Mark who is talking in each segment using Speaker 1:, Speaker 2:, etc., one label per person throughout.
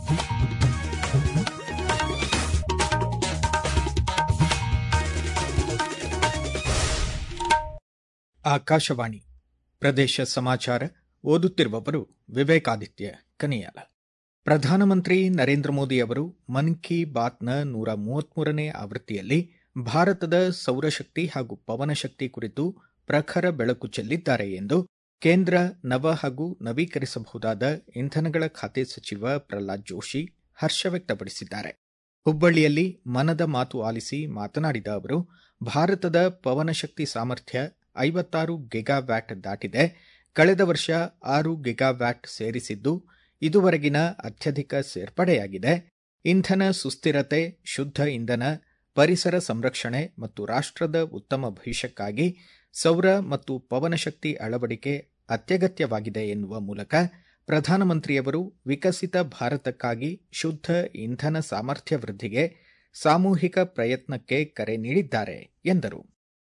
Speaker 1: ಆಕಾಶವಾಣಿ ಪ್ರದೇಶ ಸಮಾಚಾರ ಓದುತ್ತಿರುವವರು ವಿವೇಕಾದಿತ್ಯ ಕನಿಯಾಲ ಪ್ರಧಾನಮಂತ್ರಿ ನರೇಂದ್ರ ಮೋದಿ ಅವರು ಮನ್ ಕಿ ಬಾತ್ನ ನೂರ ಮೂವತ್ಮೂರನೇ ಆವೃತ್ತಿಯಲ್ಲಿ ಭಾರತದ ಸೌರಶಕ್ತಿ ಹಾಗೂ ಪವನಶಕ್ತಿ ಕುರಿತು ಪ್ರಖರ ಬೆಳಕು ಚೆಲ್ಲಿದ್ದಾರೆ ಎಂದು ಕೇಂದ್ರ ನವ ಹಾಗೂ ನವೀಕರಿಸಬಹುದಾದ ಇಂಧನಗಳ ಖಾತೆ ಸಚಿವ ಪ್ರಹ್ಲಾದ್ ಜೋಶಿ ಹರ್ಷ ವ್ಯಕ್ತಪಡಿಸಿದ್ದಾರೆ ಹುಬ್ಬಳ್ಳಿಯಲ್ಲಿ ಮನದ ಮಾತು ಆಲಿಸಿ ಮಾತನಾಡಿದ ಅವರು ಭಾರತದ ಪವನಶಕ್ತಿ ಸಾಮರ್ಥ್ಯ ಐವತ್ತಾರು ಗಿಗಾವ್ಯಾಟ್ ದಾಟಿದೆ ಕಳೆದ ವರ್ಷ ಆರು ಗಿಗಾವ್ಯಾಟ್ ಸೇರಿಸಿದ್ದು ಇದುವರೆಗಿನ ಅತ್ಯಧಿಕ ಸೇರ್ಪಡೆಯಾಗಿದೆ ಇಂಧನ ಸುಸ್ಥಿರತೆ ಶುದ್ಧ ಇಂಧನ ಪರಿಸರ ಸಂರಕ್ಷಣೆ ಮತ್ತು ರಾಷ್ಟ್ರದ ಉತ್ತಮ ಭವಿಷ್ಯಕ್ಕಾಗಿ ಸೌರ ಮತ್ತು ಪವನಶಕ್ತಿ ಅಳವಡಿಕೆ ಅತ್ಯಗತ್ಯವಾಗಿದೆ ಎನ್ನುವ ಮೂಲಕ ಪ್ರಧಾನಮಂತ್ರಿಯವರು ವಿಕಸಿತ ಭಾರತಕ್ಕಾಗಿ ಶುದ್ಧ ಇಂಧನ ಸಾಮರ್ಥ್ಯ ವೃದ್ಧಿಗೆ ಸಾಮೂಹಿಕ ಪ್ರಯತ್ನಕ್ಕೆ ಕರೆ ನೀಡಿದ್ದಾರೆ ಎಂದರು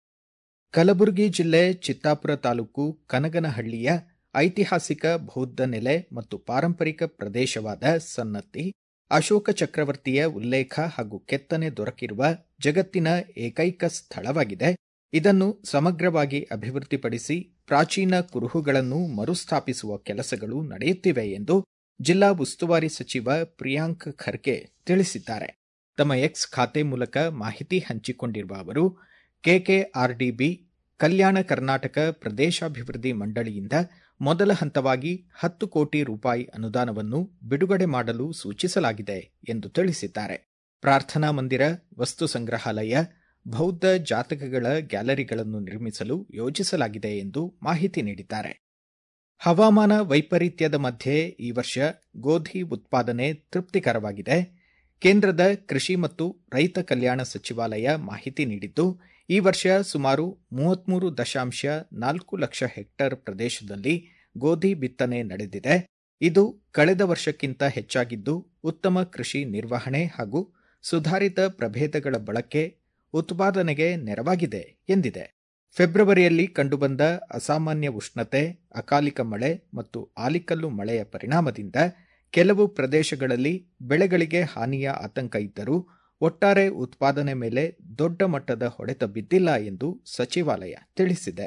Speaker 1: ಕಲಬುರಗಿ ಜಿಲ್ಲೆ ಚಿತ್ತಾಪುರ ತಾಲೂಕು ಕನಗನಹಳ್ಳಿಯ ಐತಿಹಾಸಿಕ ಬೌದ್ಧ ನೆಲೆ ಮತ್ತು ಪಾರಂಪರಿಕ ಪ್ರದೇಶವಾದ ಸನ್ನತಿ ಅಶೋಕ ಚಕ್ರವರ್ತಿಯ ಉಲ್ಲೇಖ ಹಾಗೂ ಕೆತ್ತನೆ ದೊರಕಿರುವ ಜಗತ್ತಿನ ಏಕೈಕ ಸ್ಥಳವಾಗಿದೆ ಇದನ್ನು ಸಮಗ್ರವಾಗಿ ಅಭಿವೃದ್ಧಿಪಡಿಸಿ ಪ್ರಾಚೀನ ಕುರುಹುಗಳನ್ನು ಮರುಸ್ಥಾಪಿಸುವ ಕೆಲಸಗಳು ನಡೆಯುತ್ತಿವೆ ಎಂದು ಜಿಲ್ಲಾ ಉಸ್ತುವಾರಿ ಸಚಿವ ಪ್ರಿಯಾಂಕ್ ಖರ್ಗೆ ತಿಳಿಸಿದ್ದಾರೆ ತಮ್ಮ ಎಕ್ಸ್ ಖಾತೆ ಮೂಲಕ ಮಾಹಿತಿ ಹಂಚಿಕೊಂಡಿರುವ ಅವರು ಕೆಕೆಆರ್ಡಿಬಿ ಕಲ್ಯಾಣ ಕರ್ನಾಟಕ ಪ್ರದೇಶಾಭಿವೃದ್ಧಿ ಮಂಡಳಿಯಿಂದ ಮೊದಲ ಹಂತವಾಗಿ ಹತ್ತು ಕೋಟಿ ರೂಪಾಯಿ ಅನುದಾನವನ್ನು ಬಿಡುಗಡೆ ಮಾಡಲು ಸೂಚಿಸಲಾಗಿದೆ ಎಂದು ತಿಳಿಸಿದ್ದಾರೆ ಪ್ರಾರ್ಥನಾ ಮಂದಿರ ವಸ್ತು ಸಂಗ್ರಹಾಲಯ ಬೌದ್ಧ ಜಾತಕಗಳ ಗ್ಯಾಲರಿಗಳನ್ನು ನಿರ್ಮಿಸಲು ಯೋಜಿಸಲಾಗಿದೆ ಎಂದು ಮಾಹಿತಿ ನೀಡಿದ್ದಾರೆ ಹವಾಮಾನ ವೈಪರೀತ್ಯದ ಮಧ್ಯೆ ಈ ವರ್ಷ ಗೋಧಿ ಉತ್ಪಾದನೆ ತೃಪ್ತಿಕರವಾಗಿದೆ ಕೇಂದ್ರದ ಕೃಷಿ ಮತ್ತು ರೈತ ಕಲ್ಯಾಣ ಸಚಿವಾಲಯ ಮಾಹಿತಿ ನೀಡಿದ್ದು ಈ ವರ್ಷ ಸುಮಾರು ಮೂವತ್ಮೂರು ದಶಾಂಶ ನಾಲ್ಕು ಲಕ್ಷ ಹೆಕ್ಟೇರ್ ಪ್ರದೇಶದಲ್ಲಿ ಗೋಧಿ ಬಿತ್ತನೆ ನಡೆದಿದೆ ಇದು ಕಳೆದ ವರ್ಷಕ್ಕಿಂತ ಹೆಚ್ಚಾಗಿದ್ದು ಉತ್ತಮ ಕೃಷಿ ನಿರ್ವಹಣೆ ಹಾಗೂ ಸುಧಾರಿತ ಪ್ರಭೇದಗಳ ಬಳಕೆ ಉತ್ಪಾದನೆಗೆ ನೆರವಾಗಿದೆ ಎಂದಿದೆ ಫೆಬ್ರವರಿಯಲ್ಲಿ ಕಂಡುಬಂದ ಅಸಾಮಾನ್ಯ ಉಷ್ಣತೆ ಅಕಾಲಿಕ ಮಳೆ ಮತ್ತು ಆಲಿಕಲ್ಲು ಮಳೆಯ ಪರಿಣಾಮದಿಂದ ಕೆಲವು ಪ್ರದೇಶಗಳಲ್ಲಿ ಬೆಳೆಗಳಿಗೆ ಹಾನಿಯ ಆತಂಕ ಇದ್ದರೂ ಒಟ್ಟಾರೆ ಉತ್ಪಾದನೆ ಮೇಲೆ ದೊಡ್ಡ ಮಟ್ಟದ ಹೊಡೆತ ಬಿದ್ದಿಲ್ಲ ಎಂದು ಸಚಿವಾಲಯ ತಿಳಿಸಿದೆ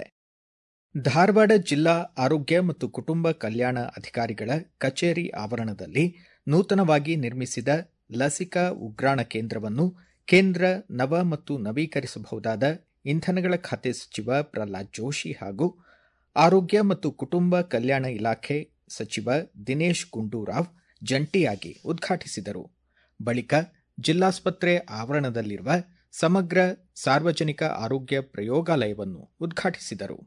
Speaker 1: ಧಾರವಾಡ ಜಿಲ್ಲಾ ಆರೋಗ್ಯ ಮತ್ತು ಕುಟುಂಬ ಕಲ್ಯಾಣ ಅಧಿಕಾರಿಗಳ ಕಚೇರಿ ಆವರಣದಲ್ಲಿ ನೂತನವಾಗಿ ನಿರ್ಮಿಸಿದ ಲಸಿಕಾ ಉಗ್ರಾಣ ಕೇಂದ್ರವನ್ನು ಕೇಂದ್ರ ನವ ಮತ್ತು ನವೀಕರಿಸಬಹುದಾದ ಇಂಧನಗಳ ಖಾತೆ ಸಚಿವ ಪ್ರಹ್ಲಾದ್ ಜೋಶಿ ಹಾಗೂ ಆರೋಗ್ಯ ಮತ್ತು ಕುಟುಂಬ ಕಲ್ಯಾಣ ಇಲಾಖೆ ಸಚಿವ ದಿನೇಶ್ ಗುಂಡೂರಾವ್ ಜಂಟಿಯಾಗಿ ಉದ್ಘಾಟಿಸಿದರು ಬಳಿಕ ಜಿಲ್ಲಾಸ್ಪತ್ರೆ ಆವರಣದಲ್ಲಿರುವ ಸಮಗ್ರ ಸಾರ್ವಜನಿಕ ಆರೋಗ್ಯ ಪ್ರಯೋಗಾಲಯವನ್ನು ಉದ್ಘಾಟಿಸಿದರು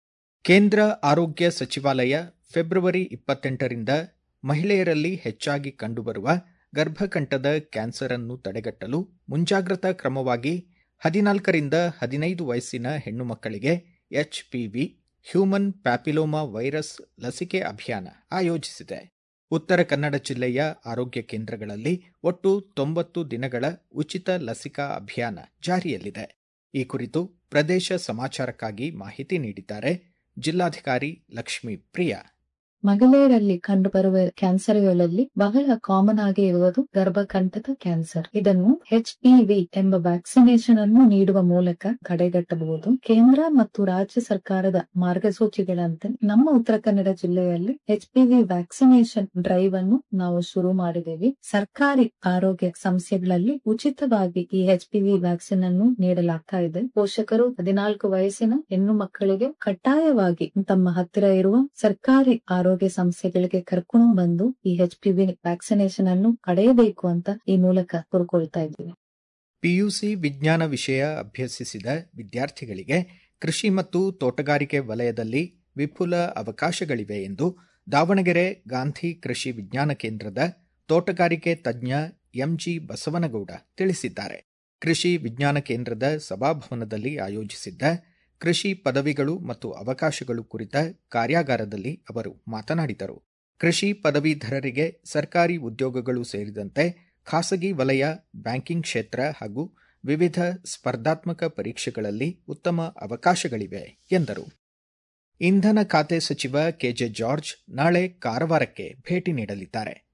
Speaker 1: ಕೇಂದ್ರ ಆರೋಗ್ಯ ಸಚಿವಾಲಯ ಫೆಬ್ರವರಿ ಇಪ್ಪತ್ತೆಂಟರಿಂದ ಮಹಿಳೆಯರಲ್ಲಿ ಹೆಚ್ಚಾಗಿ ಕಂಡುಬರುವ ಗರ್ಭಕಂಠದ ಕ್ಯಾನ್ಸರ್ ಅನ್ನು ತಡೆಗಟ್ಟಲು ಮುಂಜಾಗ್ರತಾ ಕ್ರಮವಾಗಿ ಹದಿನಾಲ್ಕರಿಂದ ಹದಿನೈದು ವಯಸ್ಸಿನ ಹೆಣ್ಣು ಮಕ್ಕಳಿಗೆ ಎಚ್ಪಿವಿ ಹ್ಯೂಮನ್ ಪ್ಯಾಪಿಲೋಮಾ ವೈರಸ್ ಲಸಿಕೆ ಅಭಿಯಾನ ಆಯೋಜಿಸಿದೆ ಉತ್ತರ ಕನ್ನಡ ಜಿಲ್ಲೆಯ ಆರೋಗ್ಯ ಕೇಂದ್ರಗಳಲ್ಲಿ ಒಟ್ಟು ತೊಂಬತ್ತು ದಿನಗಳ ಉಚಿತ ಲಸಿಕಾ ಅಭಿಯಾನ ಜಾರಿಯಲ್ಲಿದೆ ಈ ಕುರಿತು ಪ್ರದೇಶ ಸಮಾಚಾರಕ್ಕಾಗಿ ಮಾಹಿತಿ ನೀಡಿದ್ದಾರೆ ಜಿಲ್ಲಾಧಿಕಾರಿ ಲಕ್ಷ್ಮೀ ಪ್ರಿಯಾ
Speaker 2: ಮಹಿಳೆಯರಲ್ಲಿ ಕಂಡುಬರುವ ಕ್ಯಾನ್ಸರ್ಗಳಲ್ಲಿ ಬಹಳ ಕಾಮನ್ ಆಗಿ ಇರುವುದು ಗರ್ಭಕಂಠದ ಕ್ಯಾನ್ಸರ್ ಇದನ್ನು ಎಚ್ ವಿ ಎಂಬ ವ್ಯಾಕ್ಸಿನೇಷನ್ ಅನ್ನು ನೀಡುವ ಮೂಲಕ ತಡೆಗಟ್ಟಬಹುದು ಕೇಂದ್ರ ಮತ್ತು ರಾಜ್ಯ ಸರ್ಕಾರದ ಮಾರ್ಗಸೂಚಿಗಳಂತೆ ನಮ್ಮ ಉತ್ತರ ಕನ್ನಡ ಜಿಲ್ಲೆಯಲ್ಲಿ ಎಚ್ ವಿ ವ್ಯಾಕ್ಸಿನೇಷನ್ ಡ್ರೈವ್ ಅನ್ನು ನಾವು ಶುರು ಮಾಡಿದ್ದೇವೆ ಸರ್ಕಾರಿ ಆರೋಗ್ಯ ಸಂಸ್ಥೆಗಳಲ್ಲಿ ಉಚಿತವಾಗಿ ಈ ಎಚ್ ವಿ ವ್ಯಾಕ್ಸಿನ್ ಅನ್ನು ನೀಡಲಾಗ್ತಾ ಇದೆ ಪೋಷಕರು ಹದಿನಾಲ್ಕು ವಯಸ್ಸಿನ ಹೆಣ್ಣು ಮಕ್ಕಳಿಗೆ ಕಡ್ಡಾಯವಾಗಿ ತಮ್ಮ ಹತ್ತಿರ ಇರುವ ಸರ್ಕಾರಿ ಆರೋಗ್ಯ ಸಂಸ್ಥೆಗಳಿಗೆ ಕರ್ಕೊಂಡು ಬಂದು ಈ ಎಚ್ ಪಿ ವಿ ವ್ಯಾಕ್ಸಿನೇಷನ್ ಅನ್ನು ಪಡೆಯಬೇಕು ಅಂತ ಈ ಮೂಲಕ ಕೋರ್ಕೊಳ್ತಾ ಇದ್ದೀವಿ
Speaker 1: ಪಿಯುಸಿ ವಿಜ್ಞಾನ ವಿಷಯ ಅಭ್ಯಸಿಸಿದ ವಿದ್ಯಾರ್ಥಿಗಳಿಗೆ ಕೃಷಿ ಮತ್ತು ತೋಟಗಾರಿಕೆ ವಲಯದಲ್ಲಿ ವಿಪುಲ ಅವಕಾಶಗಳಿವೆ ಎಂದು ದಾವಣಗೆರೆ ಗಾಂಧಿ ಕೃಷಿ ವಿಜ್ಞಾನ ಕೇಂದ್ರದ ತೋಟಗಾರಿಕೆ ತಜ್ಞ ಎಂಜಿ ಬಸವನಗೌಡ ತಿಳಿಸಿದ್ದಾರೆ ಕೃಷಿ ವಿಜ್ಞಾನ ಕೇಂದ್ರದ ಸಭಾಭವನದಲ್ಲಿ ಆಯೋಜಿಸಿದ್ದ ಕೃಷಿ ಪದವಿಗಳು ಮತ್ತು ಅವಕಾಶಗಳು ಕುರಿತ ಕಾರ್ಯಾಗಾರದಲ್ಲಿ ಅವರು ಮಾತನಾಡಿದರು ಕೃಷಿ ಪದವೀಧರರಿಗೆ ಸರ್ಕಾರಿ ಉದ್ಯೋಗಗಳು ಸೇರಿದಂತೆ ಖಾಸಗಿ ವಲಯ ಬ್ಯಾಂಕಿಂಗ್ ಕ್ಷೇತ್ರ ಹಾಗೂ ವಿವಿಧ ಸ್ಪರ್ಧಾತ್ಮಕ ಪರೀಕ್ಷೆಗಳಲ್ಲಿ ಉತ್ತಮ ಅವಕಾಶಗಳಿವೆ ಎಂದರು ಇಂಧನ ಖಾತೆ ಸಚಿವ ಕೆಜೆ ಜಾರ್ಜ್ ನಾಳೆ ಕಾರವಾರಕ್ಕೆ ಭೇಟಿ ನೀಡಲಿದ್ದಾರೆ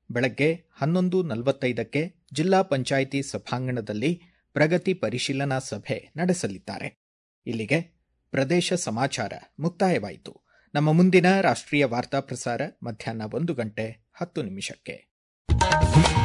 Speaker 1: ಬೆಳಗ್ಗೆ ಹನ್ನೊಂದು ನಲವತ್ತೈದಕ್ಕೆ ಜಿಲ್ಲಾ ಪಂಚಾಯಿತಿ ಸಭಾಂಗಣದಲ್ಲಿ ಪ್ರಗತಿ ಪರಿಶೀಲನಾ ಸಭೆ ನಡೆಸಲಿದ್ದಾರೆ ಇಲ್ಲಿಗೆ ಪ್ರದೇಶ ಸಮಾಚಾರ ಮುಕ್ತಾಯವಾಯಿತು ನಮ್ಮ ಮುಂದಿನ ರಾಷ್ಟ್ರೀಯ ವಾರ್ತಾ ಪ್ರಸಾರ ಮಧ್ಯಾಹ್ನ ಒಂದು ಗಂಟೆ ಹತ್ತು ನಿಮಿಷಕ್ಕೆ